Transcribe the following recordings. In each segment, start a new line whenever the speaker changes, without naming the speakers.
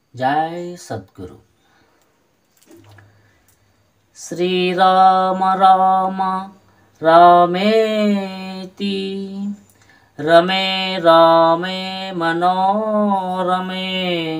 జై సద్గురు శ్రీరామ రామ రామేతి రమే రామే మనోరమే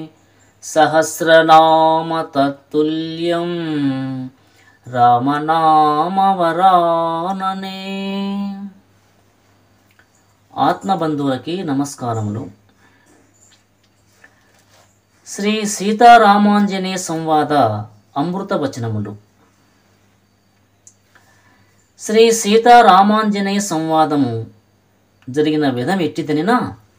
సహస్రనామ తత్తుల్యం రామనామవరాననే ఆత్మబంధువులకి నమస్కారములు శ్రీ సీతారామాంజనేయ సంవాద అమృత వచనములు శ్రీ సీతారామాంజనేయ సంవాదము జరిగిన విధం ఎట్టిదనినా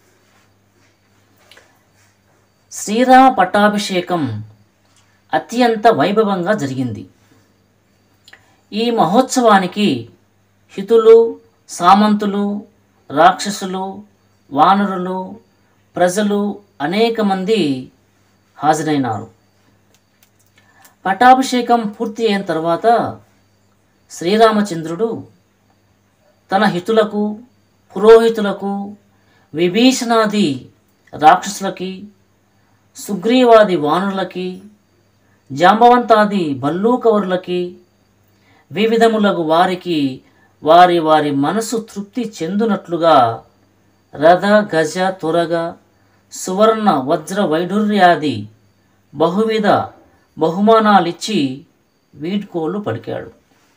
శ్రీరామ పట్టాభిషేకం అత్యంత వైభవంగా జరిగింది ఈ మహోత్సవానికి హితులు సామంతులు రాక్షసులు వానరులు ప్రజలు అనేక మంది హాజరైనారు పట్టాభిషేకం పూర్తి అయిన తర్వాత శ్రీరామచంద్రుడు తన హితులకు పురోహితులకు విభీషణాది రాక్షసులకి సుగ్రీవాది వానరులకి జాంబవంతాది భల్లూకవరులకి వివిధములకు వారికి వారి వారి మనసు తృప్తి చెందునట్లుగా రథ గజ తురగ సువర్ణ వజ్ర వైఢూర్యాది బహువిధ బహుమానాలిచ్చి వీడ్కోలు పలికాడు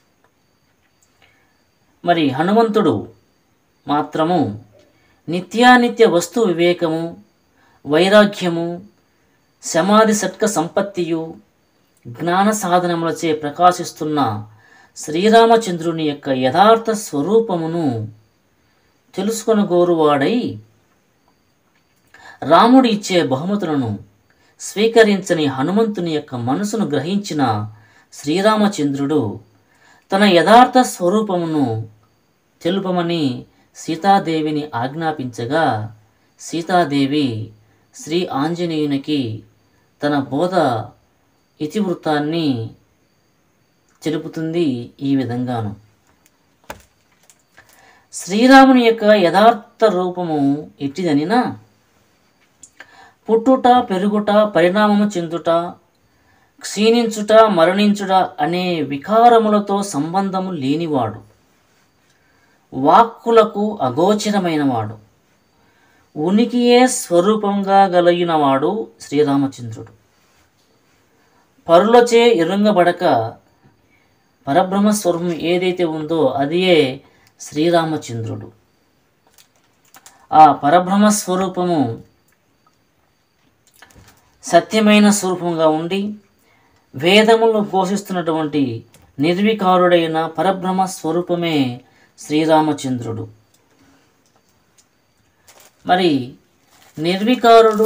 మరి హనుమంతుడు మాత్రము నిత్యానిత్య వస్తు వివేకము వైరాగ్యము సమాధి సట్క సంపత్తియు జ్ఞాన సాధనములచే ప్రకాశిస్తున్న శ్రీరామచంద్రుని యొక్క యథార్థ స్వరూపమును తెలుసుకొనగోరువాడై రాముడు ఇచ్చే బహుమతులను స్వీకరించని హనుమంతుని యొక్క మనసును గ్రహించిన శ్రీరామచంద్రుడు తన యథార్థ స్వరూపమును తెలుపమని సీతాదేవిని ఆజ్ఞాపించగా సీతాదేవి శ్రీ ఆంజనేయునికి తన బోధ ఇతివృత్తాన్ని తెలుపుతుంది ఈ విధంగాను శ్రీరాముని యొక్క యథార్థ రూపము ఎట్టిదనినా పుట్టుట పెరుగుట పరిణామము చెందుట క్షీణించుట మరణించుట అనే వికారములతో సంబంధము లేనివాడు వాక్కులకు అగోచరమైనవాడు ఉనికియే స్వరూపంగా గలిగినవాడు శ్రీరామచంద్రుడు పరులచే ఎరుంగబడక పరబ్రహ్మ స్వరూపం ఏదైతే ఉందో అదియే శ్రీరామచంద్రుడు ఆ పరబ్రహ్మ స్వరూపము సత్యమైన స్వరూపంగా ఉండి వేదములు ఘోషిస్తున్నటువంటి నిర్వికారుడైన పరబ్రహ్మ స్వరూపమే శ్రీరామచంద్రుడు మరి నిర్వికారుడు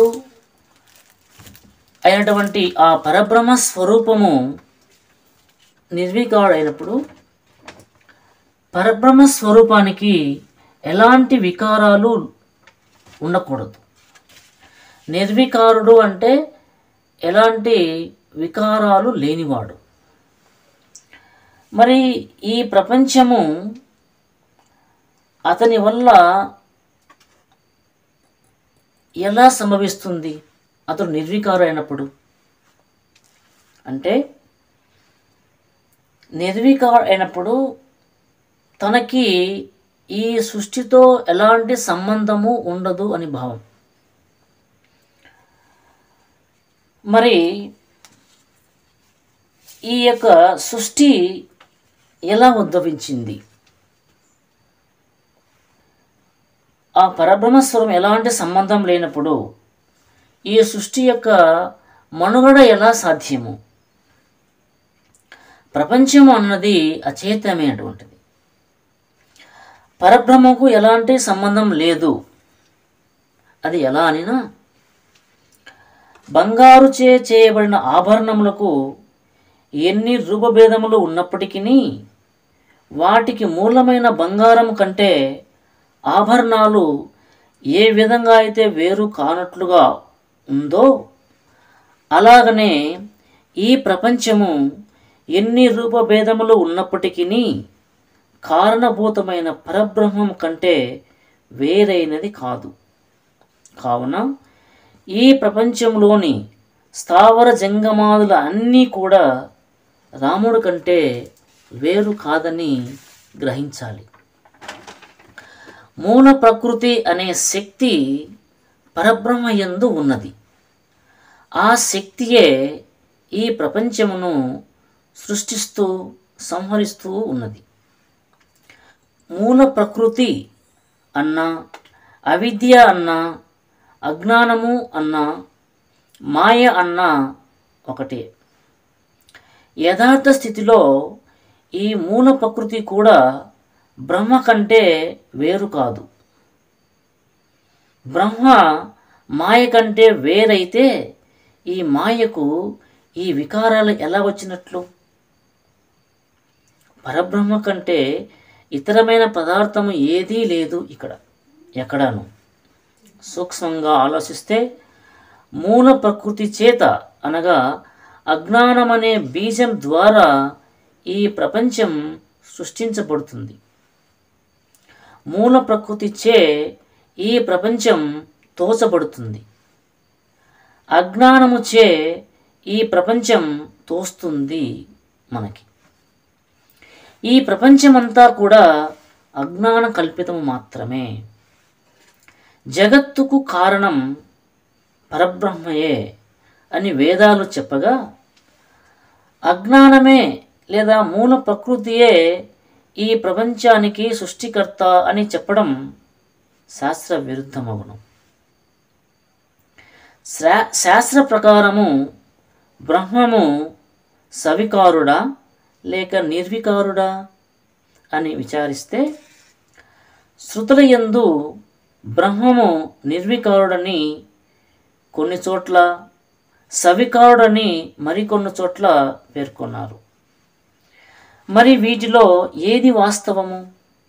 అయినటువంటి ఆ పరబ్రహ్మ స్వరూపము నిర్వికారుడైనప్పుడు పరబ్రహ్మ స్వరూపానికి ఎలాంటి వికారాలు ఉండకూడదు నిర్వికారుడు అంటే ఎలాంటి వికారాలు లేనివాడు మరి ఈ ప్రపంచము అతని వల్ల ఎలా సంభవిస్తుంది అతడు నిర్వికారు అయినప్పుడు అంటే నిర్వికారు అయినప్పుడు తనకి ఈ సృష్టితో ఎలాంటి సంబంధము ఉండదు అని భావం మరి ఈ యొక్క సృష్టి ఎలా ఉద్భవించింది ఆ పరబ్రహ్మస్వరం ఎలాంటి సంబంధం లేనప్పుడు ఈ సృష్టి యొక్క మనుగడ ఎలా సాధ్యము ప్రపంచము అన్నది అచేతమైనటువంటిది పరబ్రహ్మకు ఎలాంటి సంబంధం లేదు అది ఎలా అనినా బంగారు చే చేయబడిన ఆభరణములకు ఎన్ని రూపభేదములు ఉన్నప్పటికీ వాటికి మూలమైన బంగారం కంటే ఆభరణాలు ఏ విధంగా అయితే వేరు కానట్లుగా ఉందో అలాగనే ఈ ప్రపంచము ఎన్ని రూపభేదములు ఉన్నప్పటికీ కారణభూతమైన పరబ్రహ్మం కంటే వేరైనది కాదు కావున ఈ ప్రపంచంలోని స్థావర జంగమాదుల అన్నీ కూడా రాముడు కంటే వేరు కాదని గ్రహించాలి మూల ప్రకృతి అనే శక్తి పరబ్రహ్మయందు ఉన్నది ఆ శక్తియే ఈ ప్రపంచమును సృష్టిస్తూ సంహరిస్తూ ఉన్నది మూల ప్రకృతి అన్న అవిద్య అన్న అజ్ఞానము అన్న మాయ అన్న ఒకటే యథార్థ స్థితిలో ఈ మూల ప్రకృతి కూడా బ్రహ్మ కంటే వేరు కాదు బ్రహ్మ మాయ కంటే వేరైతే ఈ మాయకు ఈ వికారాలు ఎలా వచ్చినట్లు పరబ్రహ్మ కంటే ఇతరమైన పదార్థము ఏదీ లేదు ఇక్కడ ఎక్కడాను సూక్ష్మంగా ఆలోచిస్తే మూల ప్రకృతి చేత అనగా అజ్ఞానమనే బీజం ద్వారా ఈ ప్రపంచం సృష్టించబడుతుంది మూల ప్రకృతి చే ఈ ప్రపంచం తోచబడుతుంది అజ్ఞానము చే ఈ ప్రపంచం తోస్తుంది మనకి ఈ ప్రపంచమంతా కూడా అజ్ఞాన కల్పితము మాత్రమే జగత్తుకు కారణం పరబ్రహ్మయే అని వేదాలు చెప్పగా అజ్ఞానమే లేదా మూల ప్రకృతియే ఈ ప్రపంచానికి సృష్టికర్త అని చెప్పడం శాస్త్ర విరుద్ధమగును శా శాస్త్ర ప్రకారము బ్రహ్మము సవికారుడా లేక నిర్వికారుడా అని విచారిస్తే శృతుల యందు బ్రహ్మము నిర్వికారుడని కొన్ని చోట్ల సవికారుడని మరికొన్ని చోట్ల పేర్కొన్నారు మరి వీటిలో ఏది వాస్తవము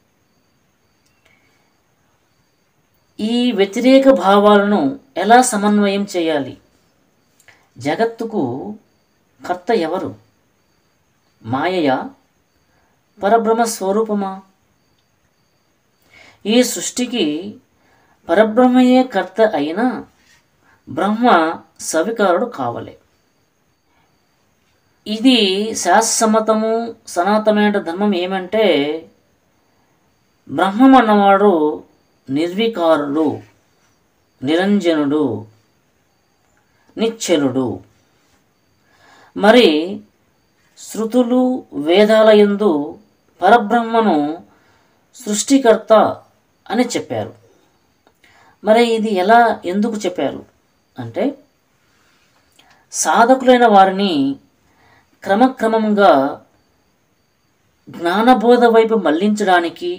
ఈ వ్యతిరేక భావాలను ఎలా సమన్వయం చేయాలి జగత్తుకు కర్త ఎవరు మాయయా పరబ్రహ్మ స్వరూపమా ఈ సృష్టికి పరబ్రహ్మయే కర్త అయినా బ్రహ్మ సవికారుడు కావలే ఇది శాస్త్రసమ్మతము సనాతనమైన ధర్మం ఏమంటే బ్రహ్మం అన్నవాడు నిర్వికారుడు నిరంజనుడు నిశ్చలుడు మరి శృతులు వేదాల యందు పరబ్రహ్మను సృష్టికర్త అని చెప్పారు మరి ఇది ఎలా ఎందుకు చెప్పారు అంటే సాధకులైన వారిని క్రమక్రమంగా జ్ఞానబోధ వైపు మళ్లించడానికి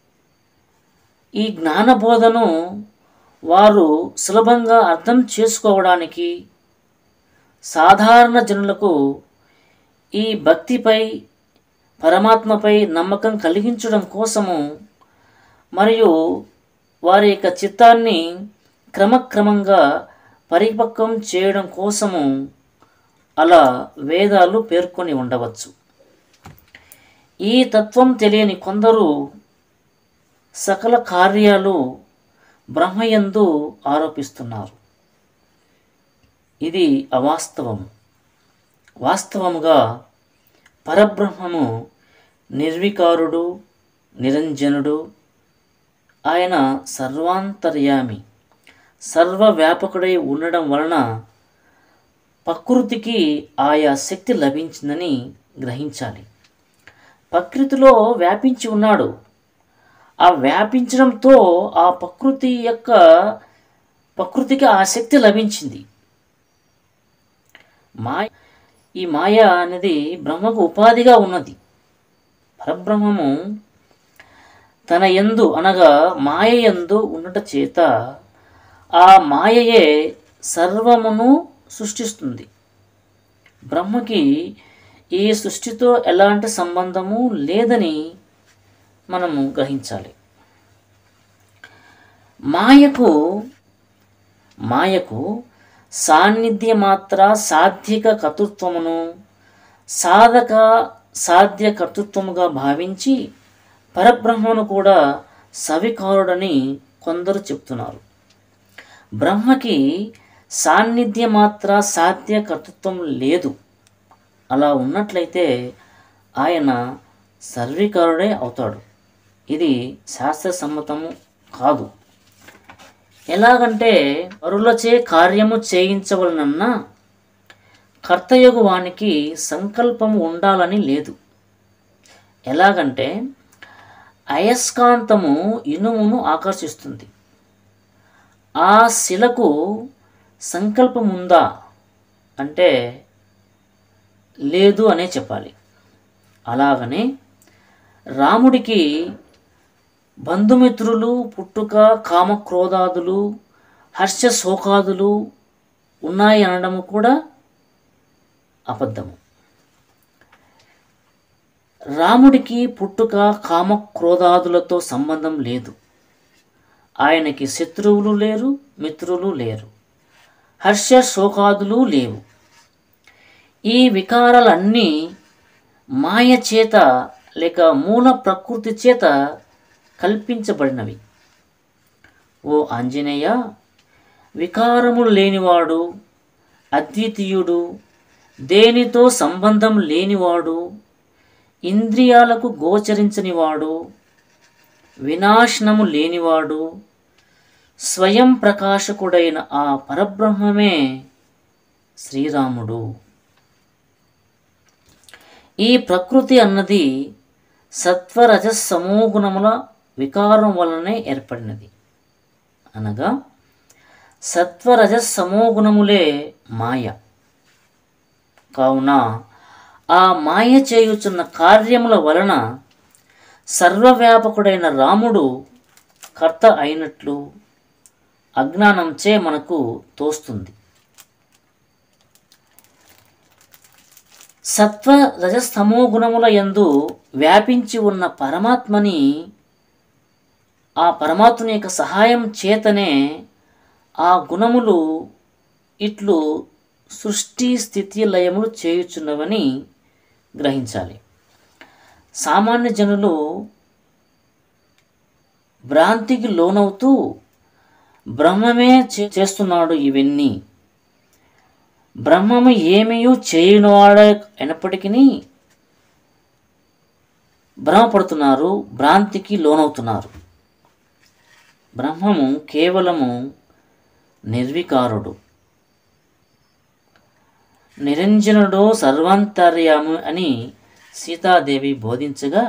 ఈ జ్ఞానబోధను వారు సులభంగా అర్థం చేసుకోవడానికి సాధారణ జనులకు ఈ భక్తిపై పరమాత్మపై నమ్మకం కలిగించడం కోసము మరియు వారి యొక్క చిత్తాన్ని క్రమక్రమంగా పరిపక్వం చేయడం కోసము అలా వేదాలు పేర్కొని ఉండవచ్చు ఈ తత్వం తెలియని కొందరు సకల కార్యాలు బ్రహ్మయందు ఆరోపిస్తున్నారు ఇది అవాస్తవం వాస్తవముగా పరబ్రహ్మము నిర్వికారుడు నిరంజనుడు ఆయన సర్వాంతర్యామి సర్వవ్యాపకుడై ఉండడం వలన ప్రకృతికి ఆయా శక్తి లభించిందని గ్రహించాలి ప్రకృతిలో వ్యాపించి ఉన్నాడు ఆ వ్యాపించడంతో ఆ ప్రకృతి యొక్క ప్రకృతికి ఆ శక్తి లభించింది మాయ ఈ మాయ అనేది బ్రహ్మకు ఉపాధిగా ఉన్నది పరబ్రహ్మము తన యందు అనగా మాయ యందు ఉండట చేత ఆ మాయయే సర్వమును సృష్టిస్తుంది బ్రహ్మకి ఈ సృష్టితో ఎలాంటి సంబంధము లేదని మనము గ్రహించాలి మాయకు మాయకు సాన్నిధ్య మాత్ర సాధ్యక కర్తృత్వమును సాధక సాధ్య కర్తృత్వముగా భావించి పరబ్రహ్మను కూడా సవికారుడని కొందరు చెప్తున్నారు బ్రహ్మకి సాన్నిధ్య మాత్ర సాధ్య కర్తృత్వం లేదు అలా ఉన్నట్లయితే ఆయన సర్వీకారుడే అవుతాడు ఇది శాస్త్రసమ్మతము కాదు ఎలాగంటే పరులచే కార్యము చేయించవలనన్న కర్తయగు వానికి సంకల్పము ఉండాలని లేదు ఎలాగంటే అయస్కాంతము ఇనుమును ఆకర్షిస్తుంది ఆ శిలకు సంకల్పం ఉందా అంటే లేదు అనే చెప్పాలి అలాగనే రాముడికి బంధుమిత్రులు పుట్టుక కామక్రోధాదులు హర్ష శోకాదులు ఉన్నాయి అనడము కూడా అబద్ధము రాముడికి పుట్టుక కామక్రోధాదులతో సంబంధం లేదు ఆయనకి శత్రువులు లేరు మిత్రులు లేరు హర్ష శోకాదులు లేవు ఈ వికారాలన్నీ మాయ చేత లేక మూల ప్రకృతి చేత కల్పించబడినవి ఓ ఆంజనేయ వికారములు లేనివాడు అద్వితీయుడు దేనితో సంబంధం లేనివాడు ఇంద్రియాలకు గోచరించనివాడు వినాశనము లేనివాడు స్వయం ప్రకాశకుడైన ఆ పరబ్రహ్మమే శ్రీరాముడు ఈ ప్రకృతి అన్నది సత్వరజ సమోగుణముల వికారం వలనే ఏర్పడినది అనగా సత్వరజ సమోగుణములే మాయ కావున ఆ మాయ చేయుచున్న కార్యముల వలన సర్వవ్యాపకుడైన రాముడు కర్త అయినట్లు అజ్ఞానంచే మనకు తోస్తుంది సత్వ రజస్తమో గుణముల యందు వ్యాపించి ఉన్న పరమాత్మని ఆ పరమాత్మని యొక్క సహాయం చేతనే ఆ గుణములు ఇట్లు సృష్టి స్థితి లయములు చేయుచున్నవని గ్రహించాలి సామాన్య జనులు భ్రాంతికి లోనవుతూ బ్రహ్మమే చే- చేస్తున్నాడు ఇవన్నీ బ్రహ్మము ఏమీయూ చేయనివాడ అయినప్పటికీ భ్రమపడుతున్నారు భ్రాంతికి లోనవుతున్నారు బ్రహ్మము కేవలము నిర్వికారుడు నిరంజనుడు సర్వాంతర్యాము అని సీతాదేవి బోధించగా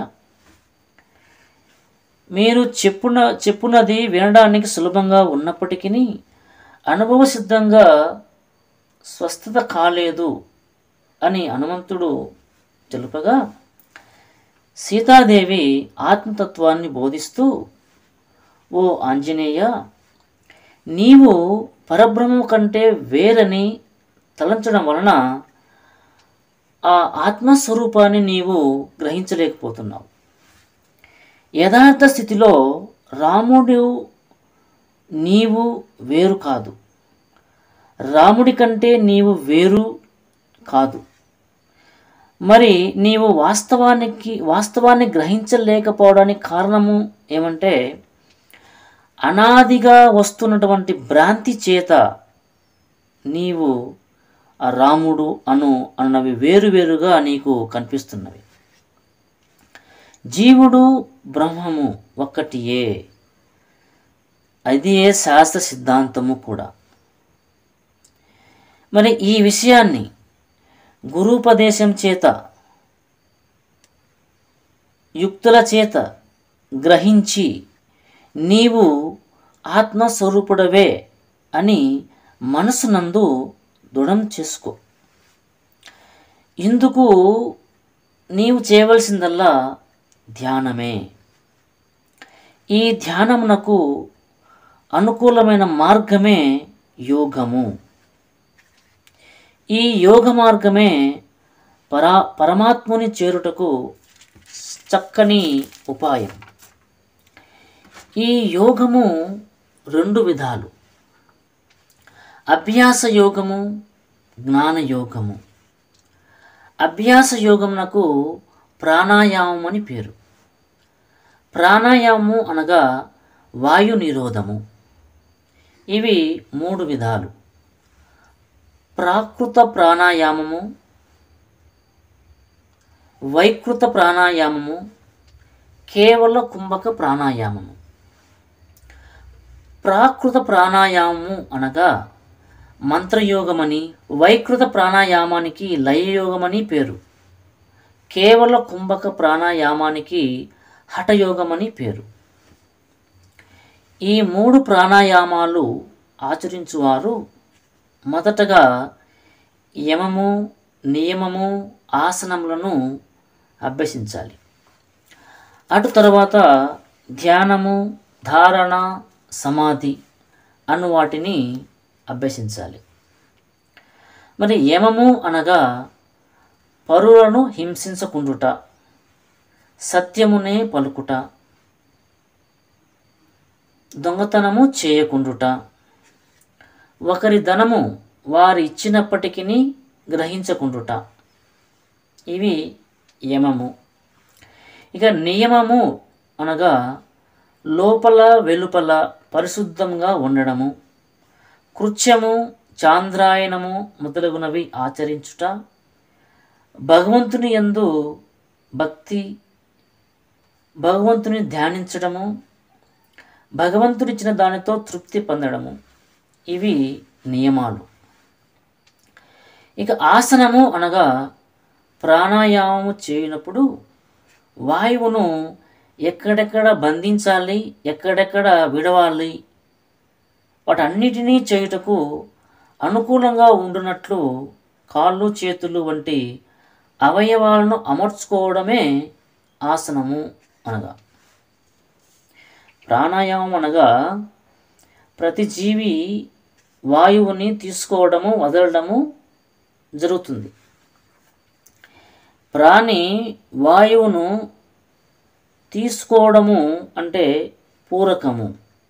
మీరు చెప్పున చెప్పునది వినడానికి సులభంగా ఉన్నప్పటికీ అనుభవ సిద్ధంగా స్వస్థత కాలేదు అని హనుమంతుడు తెలుపగా సీతాదేవి ఆత్మతత్వాన్ని బోధిస్తూ ఓ ఆంజనేయ నీవు పరబ్రహ్మం కంటే వేరని తలంచడం వలన ఆ ఆత్మస్వరూపాన్ని నీవు గ్రహించలేకపోతున్నావు యథార్థ స్థితిలో రాముడు నీవు వేరు కాదు రాముడి కంటే నీవు వేరు కాదు మరి నీవు వాస్తవానికి వాస్తవాన్ని గ్రహించలేకపోవడానికి కారణము ఏమంటే అనాదిగా వస్తున్నటువంటి భ్రాంతి చేత నీవు ఆ రాముడు అను అన్నవి వేరువేరుగా నీకు కనిపిస్తున్నవి జీవుడు బ్రహ్మము ఒక్కటియే అది ఏ శాస్త్ర సిద్ధాంతము కూడా మరి ఈ విషయాన్ని గురూపదేశం చేత యుక్తుల చేత గ్రహించి నీవు ఆత్మస్వరూపుడవే అని మనసునందు దృఢం చేసుకో ఇందుకు నీవు చేయవలసిందల్లా ధ్యానమే ఈ ధ్యానమునకు అనుకూలమైన మార్గమే యోగము ఈ యోగ మార్గమే పరా పరమాత్ముని చేరుటకు చక్కని ఉపాయం ఈ యోగము రెండు విధాలు అభ్యాస యోగము జ్ఞాన యోగము అభ్యాస యోగమునకు ప్రాణాయామం అని పేరు ప్రాణాయామము అనగా వాయు నిరోధము ఇవి మూడు విధాలు ప్రాకృత ప్రాణాయామము వైకృత ప్రాణాయామము కేవల కుంభక ప్రాణాయామము ప్రాకృత ప్రాణాయామము అనగా మంత్రయోగమని వైకృత ప్రాణాయామానికి లయయోగమని పేరు కేవల కుంభక ప్రాణాయామానికి హఠయోగమని పేరు ఈ మూడు ప్రాణాయామాలు ఆచరించువారు మొదటగా యమము నియమము ఆసనములను అభ్యసించాలి అటు తర్వాత ధ్యానము ధారణ సమాధి అను వాటిని అభ్యసించాలి మరి యమము అనగా పరులను హింసించకుండుట సత్యమునే పలుకుట దొంగతనము చేయకుండుట ఒకరి ధనము వారి ఇచ్చినప్పటికీ గ్రహించకుండుట ఇవి యమము ఇక నియమము అనగా లోపల వెలుపల పరిశుద్ధంగా ఉండడము కృత్యము చాంద్రాయణము మొదలగునవి ఆచరించుట భగవంతుని యందు భక్తి భగవంతుని ధ్యానించడము భగవంతుడిచ్చిన దానితో తృప్తి పొందడము ఇవి నియమాలు ఇక ఆసనము అనగా ప్రాణాయామము చేయనప్పుడు వాయువును ఎక్కడెక్కడ బంధించాలి ఎక్కడెక్కడ విడవాలి వాటన్నిటినీ చేయుటకు అనుకూలంగా ఉండునట్లు కాళ్ళు చేతులు వంటి అవయవాలను అమర్చుకోవడమే ఆసనము అనగా ప్రాణాయామం అనగా ప్రతి జీవి వాయువుని తీసుకోవడము వదలడము జరుగుతుంది ప్రాణి వాయువును తీసుకోవడము అంటే పూరకము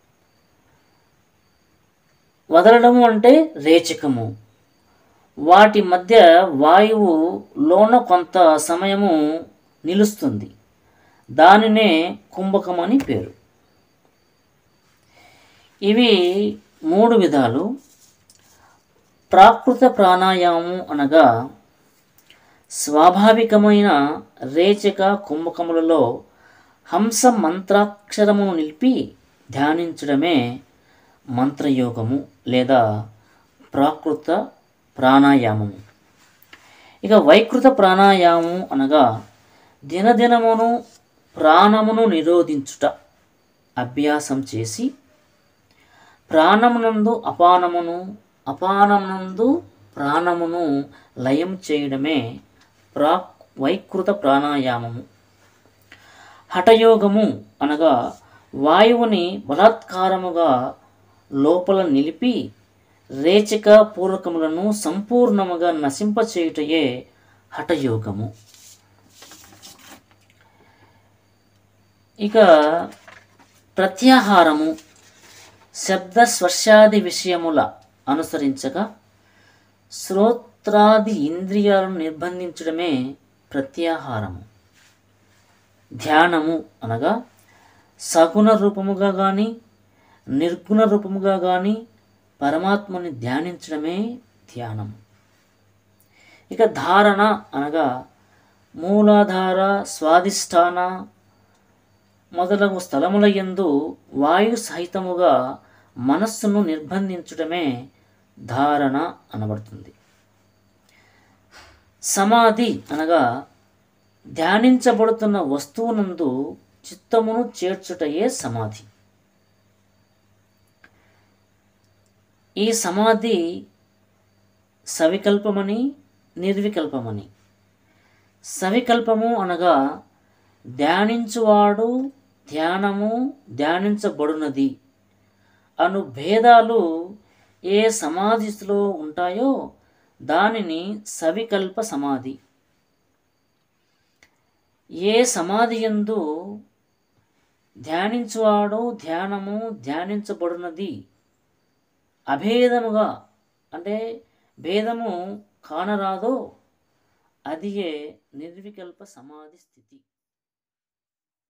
వదలడము అంటే రేచకము వాటి మధ్య వాయువు లోన కొంత సమయము నిలుస్తుంది దానినే కుంభకం అని పేరు ఇవి మూడు విధాలు ప్రాకృత ప్రాణాయామం అనగా స్వాభావికమైన రేచక కుంభకములలో హంస మంత్రాక్షరమును నిలిపి ధ్యానించడమే మంత్రయోగము లేదా ప్రాకృత ప్రాణాయామము ఇక వైకృత ప్రాణాయామం అనగా దినదినమును ప్రాణమును నిరోధించుట అభ్యాసం చేసి ప్రాణమునందు అపానమును అపానమునందు ప్రాణమును లయం చేయడమే ప్రా వైకృత ప్రాణాయామము హఠయోగము అనగా వాయువుని బలాత్కారముగా లోపల నిలిపి రేచక పూర్వకములను సంపూర్ణముగా నశింపచేయుటయే హఠయోగము ఇక ప్రత్యాహారము శబ్ద స్పర్శాది విషయముల అనుసరించగా శ్రోత్రాది ఇంద్రియాలను నిర్బంధించడమే ప్రత్యాహారము ధ్యానము అనగా సగుణ రూపముగా కానీ నిర్గుణ రూపముగా కానీ పరమాత్మని ధ్యానించడమే ధ్యానము ఇక ధారణ అనగా మూలాధార స్వాధిష్టాన మొదలగు స్థలముల యందు వాయు సహితముగా మనస్సును నిర్బంధించడమే ధారణ అనబడుతుంది సమాధి అనగా ధ్యానించబడుతున్న వస్తువునందు చిత్తమును చేర్చుటయే సమాధి ఈ సమాధి సవికల్పమని నిర్వికల్పమని సవికల్పము అనగా ధ్యానించువాడు ధ్యానము ధ్యానించబడునది అను భేదాలు ఏ సమాధిలో ఉంటాయో దానిని సవికల్ప సమాధి ఏ సమాధి యందు ధ్యానించువాడు ధ్యానము ధ్యానించబడునది అభేదముగా అంటే భేదము కానరాదో అదియే నిర్వికల్ప సమాధి స్థితి